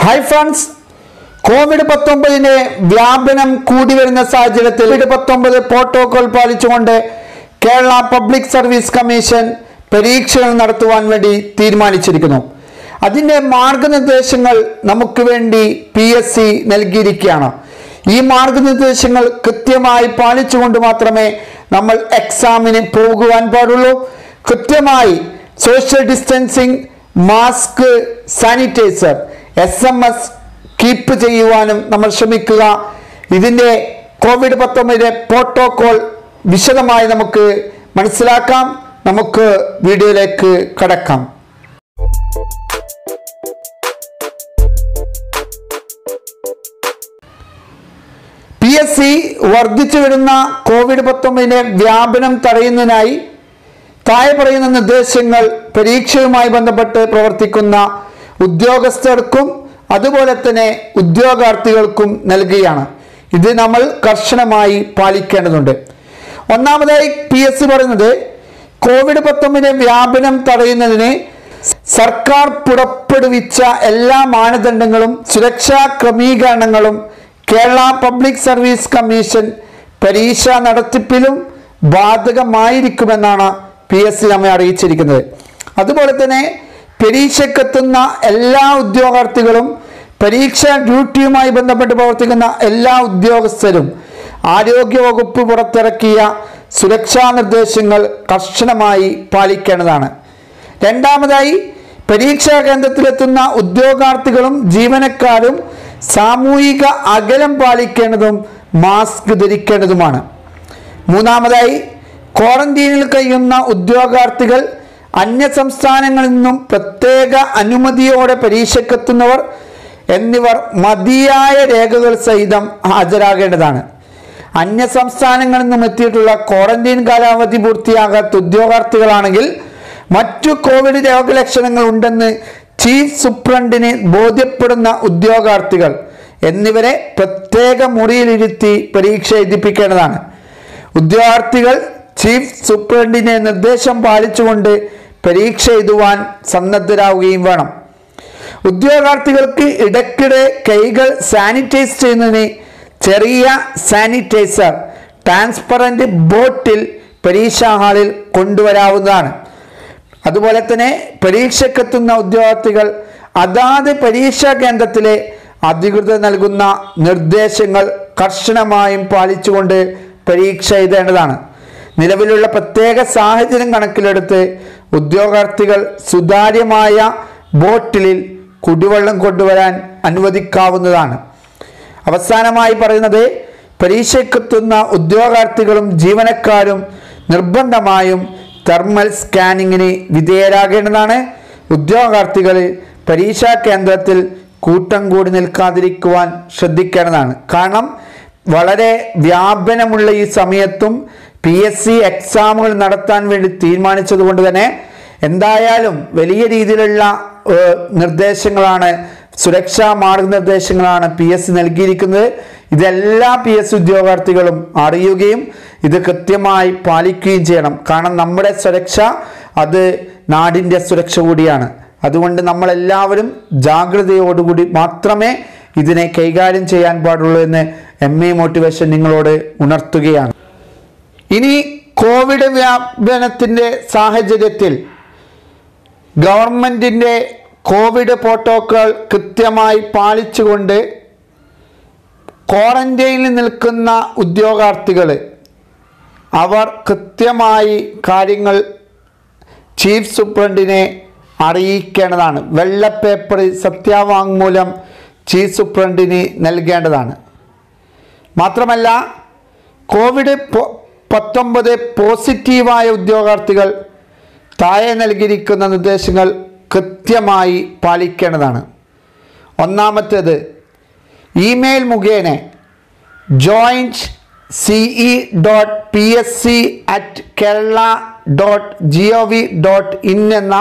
hi friends Covid പത്തൊമ്പതിന്റെ വ്യാപനം കൂടി വരുന്ന സാഹചര്യത്തിൽ കോവിഡ് പത്തൊമ്പത് പ്രോട്ടോകോൾ പാലിച്ചുകൊണ്ട് കേരള പബ്ലിക് സർവീസ് കമ്മീഷൻ പരീക്ഷകൾ നടത്തുവാൻ വേണ്ടി തീരുമാനിച്ചിരിക്കുന്നു അതിൻ്റെ മാർഗനിർദ്ദേശങ്ങൾ നമുക്ക് വേണ്ടി പി എസ് സി നൽകിയിരിക്കുകയാണ് ഈ മാർഗനിർദ്ദേശങ്ങൾ കൃത്യമായി പാലിച്ചുകൊണ്ട് മാത്രമേ നമ്മൾ എക്സാമിന് പോകുവാൻ പാടുള്ളൂ കൃത്യമായി social distancing mask sanitizer S M S keep ചെയ്യുവാനും നമ്മൾ ശ്രമിക്കുക ഇതിൻ്റെ കോവിഡ് പത്തൊമ്പതിലെ പ്രോട്ടോകോൾ വിശദമായി നമുക്ക് മനസ്സിലാക്കാം നമുക്ക് വീഡിയോയിലേക്ക് കടക്കാം പി എസ് സി വർദ്ധിച്ചു വരുന്ന കോവിഡ് പത്തൊമ്പതിന്റെ വ്യാപനം തടയുന്നതിനായി താഴെ പറയുന്ന നിർദ്ദേശങ്ങൾ പരീക്ഷയുമായി ബന്ധപ്പെട്ട് പ്രവർത്തിക്കുന്ന ഉദ്യോഗസ്ഥർക്കും അതുപോലെ തന്നെ ഉദ്യോഗാർത്ഥികൾക്കും നൽകുകയാണ് ഇത് നമ്മൾ കർശനമായി പാലിക്കേണ്ടതുണ്ട് ഒന്നാമതായി പി എസ് സി പറയുന്നത് കോവിഡ് പത്തൊമ്പതിന്റെ വ്യാപനം തടയുന്നതിന് സർക്കാർ പുറപ്പെടുവിച്ച എല്ലാ മാനദണ്ഡങ്ങളും സുരക്ഷാ ക്രമീകരണങ്ങളും കേരള പബ്ലിക് സർവീസ് കമ്മീഷൻ പരീക്ഷ നടത്തിപ്പിലും ബാധകമായിരിക്കുമെന്നാണ് പി എസ് സി നമ്മെ അറിയിച്ചിരിക്കുന്നത് അതുപോലെ തന്നെ പരീക്ഷയ്ക്കെത്തുന്ന എല്ലാ ഉദ്യോഗാർത്ഥികളും പരീക്ഷാ ഡ്യൂട്ടിയുമായി ബന്ധപ്പെട്ട് പ്രവർത്തിക്കുന്ന എല്ലാ ഉദ്യോഗസ്ഥരും ആരോഗ്യവകുപ്പ് പുറത്തിറക്കിയ സുരക്ഷാ നിർദ്ദേശങ്ങൾ കർശനമായി പാലിക്കേണ്ടതാണ് രണ്ടാമതായി പരീക്ഷാ കേന്ദ്രത്തിലെത്തുന്ന ഉദ്യോഗാർത്ഥികളും ജീവനക്കാരും സാമൂഹിക അകലം പാലിക്കേണ്ടതും മാസ്ക് ധരിക്കേണ്ടതുമാണ് മൂന്നാമതായി ക്വാറന്റീനിൽ കഴിയുന്ന ഉദ്യോഗാർത്ഥികൾ അന്യ സംസ്ഥാനങ്ങളിൽ നിന്നും പ്രത്യേക അനുമതിയോടെ പരീക്ഷയ്ക്കെത്തുന്നവർ എന്നിവർ മതിയായ രേഖകൾ സഹിതം ഹാജരാകേണ്ടതാണ് അന്യ സംസ്ഥാനങ്ങളിൽ നിന്നും എത്തിയിട്ടുള്ള ക്വാറന്റീൻ കാലാവധി പൂർത്തിയാകാത്ത ഉദ്യോഗാർത്ഥികളാണെങ്കിൽ മറ്റു കോവിഡ് രോഗലക്ഷണങ്ങൾ ഉണ്ടെന്ന് ചീഫ് സൂപ്രണ്ടിന് ബോധ്യപ്പെടുന്ന ഉദ്യോഗാർത്ഥികൾ എന്നിവരെ പ്രത്യേക മുറിയിലിരുത്തി പരീക്ഷ എഴുതിപ്പിക്കേണ്ടതാണ് ഉദ്യോഗാർത്ഥികൾ ചീഫ് സൂപ്രണ്ടിന്റെ നിർദ്ദേശം പാലിച്ചുകൊണ്ട് പരീക്ഷ എഴുതുവാൻ സന്നദ്ധരാവുകയും വേണം ഉദ്യോഗാർത്ഥികൾക്ക് ഇടയ്ക്കിടെ കൈകൾ സാനിറ്റൈസ് ചെയ്യുന്നതിന് ചെറിയ സാനിറ്റൈസർ ട്രാൻസ്പെറൻറ്റ് ബോട്ടിൽ പരീക്ഷാ ഹാളിൽ കൊണ്ടുവരാവുന്നതാണ് അതുപോലെ തന്നെ പരീക്ഷയ്ക്കെത്തുന്ന ഉദ്യോഗാർത്ഥികൾ അതാത് പരീക്ഷാ കേന്ദ്രത്തിലെ അധികൃതർ നൽകുന്ന നിർദ്ദേശങ്ങൾ കർശനമായും പാലിച്ചുകൊണ്ട് പരീക്ഷ എഴുതേണ്ടതാണ് നിലവിലുള്ള പ്രത്യേക സാഹചര്യം കണക്കിലെടുത്ത് ഉദ്യോഗാർത്ഥികൾ സുതാര്യമായ ബോട്ടിലിൽ കുടിവെള്ളം കൊണ്ടുവരാൻ അനുവദിക്കാവുന്നതാണ് അവസാനമായി പറയുന്നത് പരീക്ഷയ്ക്കെത്തുന്ന ഉദ്യോഗാർത്ഥികളും ജീവനക്കാരും നിർബന്ധമായും തെർമൽ സ്കാനിങ്ങിന് വിധേയരാകേണ്ടതാണ് ഉദ്യോഗാർത്ഥികൾ പരീക്ഷാ കേന്ദ്രത്തിൽ കൂട്ടം കൂടി നിൽക്കാതിരിക്കുവാൻ ശ്രദ്ധിക്കേണ്ടതാണ് കാരണം വളരെ വ്യാപനമുള്ള ഈ സമയത്തും പി എസ് സി എക്സാമുകൾ നടത്താൻ വേണ്ടി തീരുമാനിച്ചത് കൊണ്ട് തന്നെ എന്തായാലും വലിയ രീതിയിലുള്ള ഏഹ്, നിർദ്ദേശങ്ങളാണ് സുരക്ഷാ മാർഗനിർദ്ദേശങ്ങളാണ് പി എസ് സി നൽകിയിരിക്കുന്നത് ഇതെല്ലാ പി എസ് ഉദ്യോഗാർത്ഥികളും അറിയുകയും ഇത് കൃത്യമായി പാലിക്കുകയും ചെയ്യണം കാരണം നമ്മുടെ സുരക്ഷ അത് നാടിൻ്റെ സുരക്ഷ കൂടിയാണ് അതുകൊണ്ട് നമ്മളെല്ലാവരും ജാഗ്രതയോടുകൂടി മാത്രമേ ഇതിനെ കൈകാര്യം ചെയ്യാൻ പാടുള്ളൂ എന്ന് എം എ മോട്ടിവേഷൻ നിങ്ങളോട് ഉണർത്തുകയാണ് ഇനി കോവിഡ് വ്യാപനത്തിൻ്റെ സാഹചര്യത്തിൽ ഗവൺമെൻറ്റിൻ്റെ കോവിഡ് പ്രോട്ടോക്കോൾ കൃത്യമായി പാലിച്ചുകൊണ്ട് ക്വാറന്റൈനിൽ നിൽക്കുന്ന ഉദ്യോഗാർത്ഥികൾ അവർ കൃത്യമായി കാര്യങ്ങൾ ചീഫ് സൂപ്രണ്ടിനെ അറിയിക്കേണ്ടതാണ് വെള്ള പേപ്പറിൽ സത്യാവാങ്മൂലം ചീഫ് സൂപ്രണ്ടിന് നൽകേണ്ടതാണ് മാത്രമല്ല കോവിഡ് പൊ- പത്തൊമ്പത് പോസിറ്റീവായ ഉദ്യോഗാർത്ഥികൾ താഴെ നൽകിയിരിക്കുന്ന നിർദ്ദേശങ്ങൾ കൃത്യമായി പാലിക്കേണ്ടതാണ് ഒന്നാമത്തേത് ഇമെയിൽ മുഖേന joint CE dot P S C at Kerala dot G O V dot in എന്ന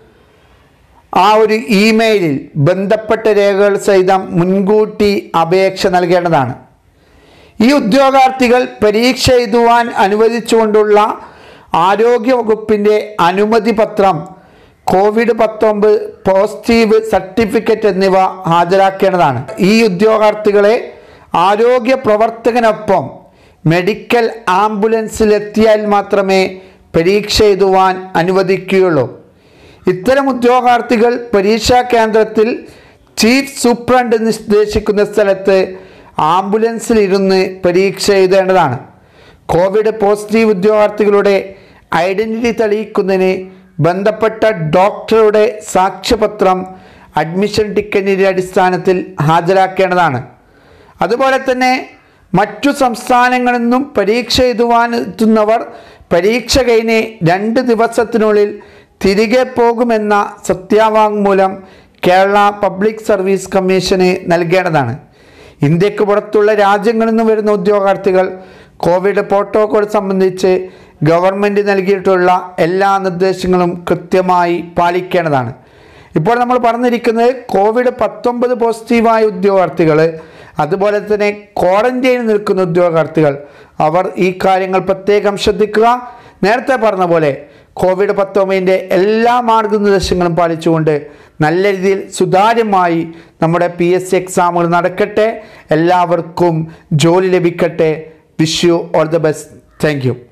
ആ ഒരു ഇമെയിലിൽ ബന്ധപ്പെട്ട രേഖകൾ സഹിതം മുൻകൂട്ടി അപേക്ഷ നൽകേണ്ടതാണ് ഈ ഉദ്യോഗാർത്ഥികൾ പരീക്ഷ എഴുതുവാൻ അനുവദിച്ചുകൊണ്ടുള്ള ആരോഗ്യവകുപ്പിൻ്റെ അനുമതി പത്രം കോവിഡ് പത്തൊമ്പത് പോസിറ്റീവ് സർട്ടിഫിക്കറ്റ് എന്നിവ ഹാജരാക്കേണ്ടതാണ് ഈ ഉദ്യോഗാർത്ഥികളെ ആരോഗ്യ പ്രവർത്തകനൊപ്പം മെഡിക്കൽ ആംബുലൻസിലെത്തിയാൽ മാത്രമേ പരീക്ഷ എഴുതുവാൻ അനുവദിക്കുകയുള്ളൂ ഇത്തരം ഉദ്യോഗാർത്ഥികൾ പരീക്ഷാ കേന്ദ്രത്തിൽ ചീഫ് സൂപ്രണ്ട് നിർദ്ദേശിക്കുന്ന സ്ഥലത്ത് ആംബുലൻസിൽ ഇരുന്ന് പരീക്ഷ എഴുതേണ്ടതാണ് കോവിഡ് പോസിറ്റീവ് ഉദ്യോഗാർത്ഥികളുടെ ഐഡൻറ്റിറ്റി തെളിയിക്കുന്നതിന് ബന്ധപ്പെട്ട ഡോക്ടറുടെ സാക്ഷ്യപത്രം അഡ്മിഷൻ ടിക്കറ്റിൻ്റെ അടിസ്ഥാനത്തിൽ ഹാജരാക്കേണ്ടതാണ് അതുപോലെ തന്നെ മറ്റു സംസ്ഥാനങ്ങളിൽ നിന്നും പരീക്ഷ എഴുതുവാൻ എത്തുന്നവർ പരീക്ഷ കഴിഞ്ഞ് രണ്ട് ദിവസത്തിനുള്ളിൽ തിരികെ പോകുമെന്ന സത്യാവാങ്മൂലം കേരള പബ്ലിക് സർവീസ് കമ്മീഷന് നൽകേണ്ടതാണ് ഇന്ത്യക്ക് പുറത്തുള്ള രാജ്യങ്ങളിൽ നിന്ന് വരുന്ന ഉദ്യോഗാർത്ഥികൾ കോവിഡ് പ്രോട്ടോകോൾ സംബന്ധിച്ച് ഗവൺമെൻറ് നൽകിയിട്ടുള്ള എല്ലാ നിർദ്ദേശങ്ങളും കൃത്യമായി പാലിക്കേണ്ടതാണ് ഇപ്പോൾ നമ്മൾ പറഞ്ഞിരിക്കുന്നത് കോവിഡ് പത്തൊമ്പത് പോസിറ്റീവായ ഉദ്യോഗാർത്ഥികൾ അതുപോലെ തന്നെ ക്വാറന്റൈനിൽ നിൽക്കുന്ന ഉദ്യോഗാർത്ഥികൾ അവർ ഈ കാര്യങ്ങൾ പ്രത്യേകം ശ്രദ്ധിക്കുക നേരത്തെ പറഞ്ഞ പോലെ കോവിഡ് പത്തൊമ്പതിൻ്റെ എല്ലാ മാർഗനിർദ്ദേശങ്ങളും പാലിച്ചുകൊണ്ട് നല്ല രീതിയിൽ സുതാര്യമായി നമ്മുടെ പി എസ് സി എക്സാമുകൾ നടക്കട്ടെ എല്ലാവർക്കും ജോലി ലഭിക്കട്ടെ wish you all the best thank U